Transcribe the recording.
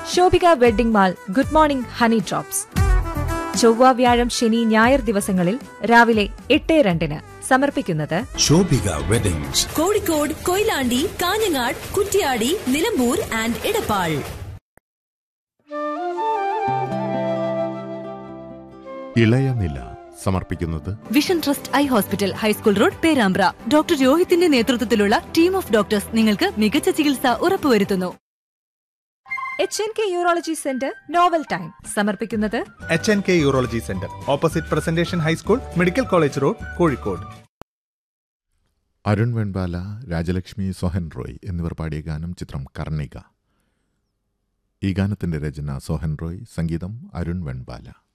Shobhika wedding mall good morning honey drops ചൊവ്വ വ്യാഴം ശനി ഞായർ ദിവസങ്ങളിൽ രാവിലെ എട്ട് രണ്ടിന് സമർപ്പിക്കുന്നത് ശോഭിക വെഡിങ്സ് കോഴിക്കോട് കൊയിലാണ്ടി കാഞ്ഞങ്ങാട് കുറ്റ്യാടി നിലമ്പൂർ ആൻഡ് ഇടപ്പാൾ ഇളയനില സമർപ്പിക്കുന്നത് vision trust eye hospital high school road Perambra doctor രോഹിത്തിന്റെ നേതൃത്വത്തിലുള്ള ടീം ഓഫ് ഡോക്ടേഴ്സ് നിങ്ങൾക്ക് മികച്ച ചികിത്സ ഉറപ്പുവരുത്തുന്നു H N K urology centre novel time സമർപ്പിക്കുന്നത് H N K urology centre opposite presentation high school medical college road Kozhikode Arun Venpala Rajalakshmi Sohan Roy എന്നിവർ പാടിയ ഗാനം ചിത്രം കർണിക ഈ ഗാനത്തിന്റെ രചന സോഹൻ റോയ് സംഗീതം അരുൺ വെൺപാല